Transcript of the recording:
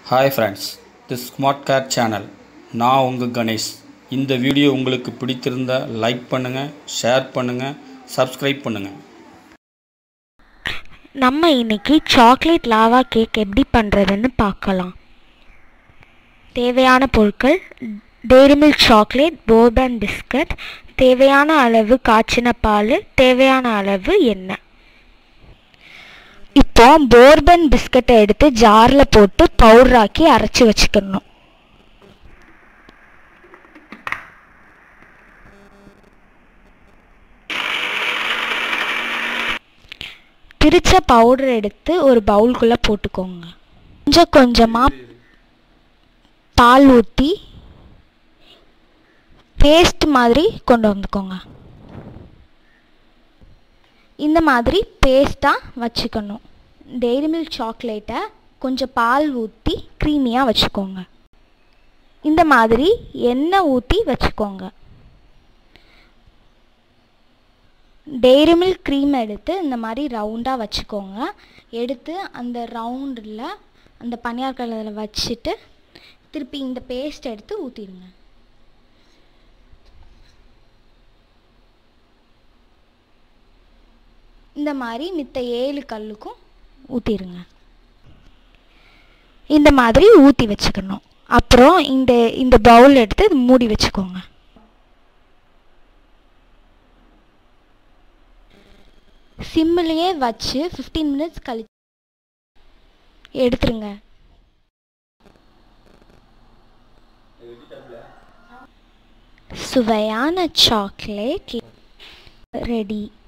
hi friends this smart care channel நான் உங்கள் கணேஷ் இந்த வீடியோ உங்களுக்கு பிடித்திருந்தா லைக் பண்ணுங்கள் ஷேர் பண்ணுங்கள் சப்ஸ்கிரைப் பண்ணுங்கள் நம்ம இன்னைக்கு சாக்லேட் லாவா கேக் எப்படி பண்ணுறதுன்னு பார்க்கலாம் தேவையான பொருட்கள் Dairy Milk chocolate Bourbon biscuit தேவையான அளவு காய்ச்சின பால் தேவையான அளவு எண்ணெய் இப்போ போர்பன் பிஸ்கட்டை எடுத்து ஜாரில் போட்டு பவுடராக்கி அரைச்சி வச்சுக்கணும் பிரித்த பவுடர் எடுத்து ஒரு பவுல்குள்ளே போட்டுக்கோங்க கொஞ்சம் கொஞ்சமாக பால் ஊற்றி பேஸ்ட் மாதிரி கொண்டு வந்துக்கோங்க இந்த மாதிரி பேஸ்ட்டாக வச்சுக்கணும் டெய்ரி மில்க் சாக்லேட்டை கொஞ்சம் பால் ஊற்றி க்ரீமியாக வச்சுக்கோங்க இந்த மாதிரி எண்ணெய் ஊற்றி வச்சுக்கோங்க டெய்ரி மில்க் க்ரீம் எடுத்து இந்த மாதிரி ரவுண்டாக வச்சுக்கோங்க எடுத்து அந்த ரவுண்டில் அந்த பனியார் கலரில் வச்சுட்டு திருப்பி இந்த பேஸ்ட் எடுத்து ஊற்றிடுங்க இந்த மாதிரி மித்த ஏழு கல்லுக்கும் ஊற்றிடுங்க இந்த மாதிரி ஊற்றி வச்சுக்கணும் அப்புறம் இந்த இந்த பவுல் எடுத்து இது மூடி வச்சுக்கோங்க சிம்மிலேயே வச்சு ஃபிஃப்டீன் மினிட்ஸ் கழி எடுத்துருங்க சுவையான சாக்லேட் ரெடி